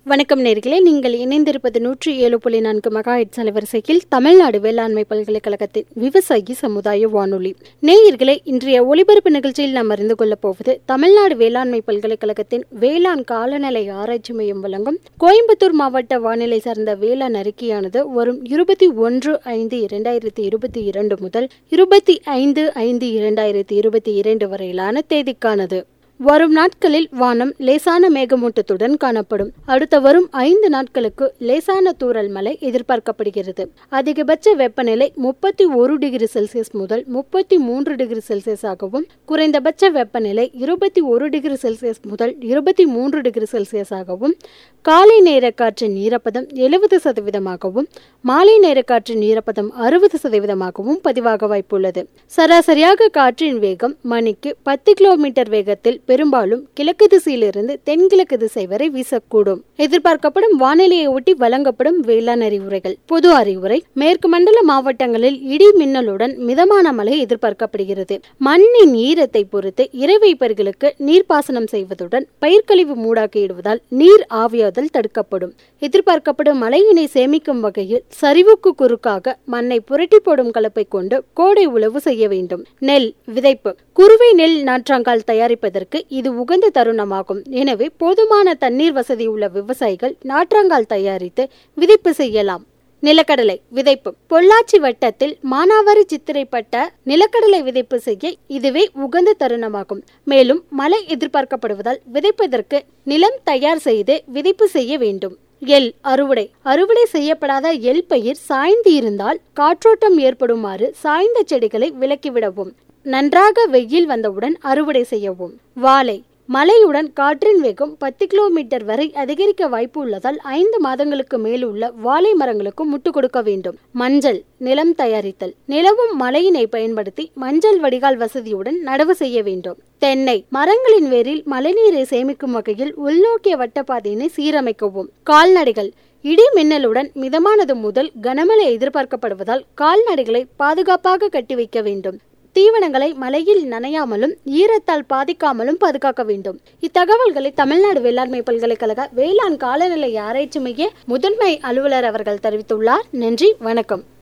வணக்கம் நேர்களே நீங்கள் இணைந்திருப்பது நூற்றி ஏழு புள்ளி நான்கு மெகாஹெட் அலைவரிசையில் தமிழ்நாடு வேளாண்மை பல்கலைக்கழகத்தின் விவசாயி சமுதாய வானொலி நேயர்களே இன்றைய ஒலிபரப்பு நிகழ்ச்சியில் நாம் அறிந்து கொள்ளப் போவது தமிழ்நாடு வேளாண்மை பல்கலைக்கழகத்தின் வேளாண் காலநிலை ஆராய்ச்சி மையம் வழங்கும் கோயம்புத்தூர் மாவட்ட வானிலை சார்ந்த வேளாண் அறிக்கையானது வரும் இருபத்தி ஒன்று ஐந்து இரண்டாயிரத்தி இருபத்தி இரண்டு முதல் இருபத்தி ஐந்து ஐந்து இரண்டாயிரத்தி இருபத்தி இரண்டு வரையிலான தேதிக்கானது வரும் நாட்களில் வானம் லேசான மேகமூட்டத்துடன் காணப்படும் அடுத்த வரும் ஐந்து நாட்களுக்கு லேசான தூறல் மழை எதிர்பார்க்கப்படுகிறது அதிகபட்ச வெப்பநிலை முப்பத்தி ஒரு டிகிரி செல்சியஸ் முதல் முப்பத்தி மூன்று டிகிரி செல்சியஸாகவும் குறைந்தபட்ச வெப்பநிலை இருபத்தி ஒரு டிகிரி செல்சியஸ் முதல் இருபத்தி மூன்று டிகிரி செல்சியஸாகவும் காலை நேர காற்றின் ஈரப்பதம் எழுபது சதவீதமாகவும் மாலை நேர காற்றின் ஈரப்பதம் அறுபது சதவீதமாகவும் பதிவாக வாய்ப்புள்ளது சராசரியாக காற்றின் வேகம் மணிக்கு பத்து கிலோமீட்டர் வேகத்தில் பெரும்பாலும் கிழக்கு திசையிலிருந்து தென்கிழக்கு திசை வரை வீசக்கூடும் எதிர்பார்க்கப்படும் வானிலையை ஒட்டி வழங்கப்படும் வேளாண் அறிவுரைகள் பொது அறிவுரை மேற்கு மண்டல மாவட்டங்களில் இடி மின்னலுடன் மிதமான மழை எதிர்பார்க்கப்படுகிறது மண்ணின் ஈரத்தை பொறுத்து இறைவைப்பர்களுக்கு நீர்ப்பாசனம் செய்வதுடன் பயிர்க்கழிவு மூடாக்கிடுவதால் நீர் ஆவியாதல் தடுக்கப்படும் எதிர்பார்க்கப்படும் மழையினை சேமிக்கும் வகையில் சரிவுக்கு குறுக்காக மண்ணை புரட்டி போடும் கலப்பை கொண்டு கோடை உழவு செய்ய வேண்டும் நெல் விதைப்பு குறுவை நெல் நாற்றாங்கால் தயாரிப்பதற்கு இது உகந்த தருணமாகும் எனவே போதுமான தண்ணீர் வசதி உள்ள விவசாயிகள் நாற்றாங்கால் தயாரித்து விதைப்பு செய்யலாம் நிலக்கடலை விதைப்பு பொள்ளாச்சி வட்டத்தில் மானாவாரி சித்திரைப்பட்ட நிலக்கடலை விதைப்பு செய்ய இதுவே உகந்த தருணமாகும் மேலும் மழை எதிர்பார்க்கப்படுவதால் விதைப்பதற்கு நிலம் தயார் செய்து விதைப்பு செய்ய வேண்டும் எல் அறுவடை அறுவடை செய்யப்படாத எல் பயிர் சாய்ந்து இருந்தால் காற்றோட்டம் ஏற்படுமாறு சாய்ந்த செடிகளை விலக்கிவிடவும் நன்றாக வெயில் வந்தவுடன் அறுவடை செய்யவும் வாழை மழையுடன் காற்றின் வேகம் பத்து கிலோமீட்டர் வரை அதிகரிக்க வாய்ப்பு உள்ளதால் ஐந்து மாதங்களுக்கு மேல் உள்ள வாழை மரங்களுக்கு முட்டு கொடுக்க வேண்டும் மஞ்சள் நிலம் தயாரித்தல் நிலவும் மழையினை பயன்படுத்தி மஞ்சள் வடிகால் வசதியுடன் நடவு செய்ய வேண்டும் தென்னை மரங்களின் வேரில் மழைநீரை சேமிக்கும் வகையில் உள்நோக்கிய வட்டப்பாதையினை சீரமைக்கவும் கால்நடைகள் இடி மின்னலுடன் மிதமானது முதல் கனமழை எதிர்பார்க்கப்படுவதால் கால்நடைகளை பாதுகாப்பாக கட்டி வைக்க வேண்டும் தீவனங்களை மழையில் நனையாமலும் ஈரத்தால் பாதிக்காமலும் பாதுகாக்க வேண்டும் இத்தகவல்களை தமிழ்நாடு வேளாண்மை பல்கலைக்கழக வேளாண் காலநிலை ஆராய்ச்சி மைய முதன்மை அலுவலர் அவர்கள் தெரிவித்துள்ளார் நன்றி வணக்கம்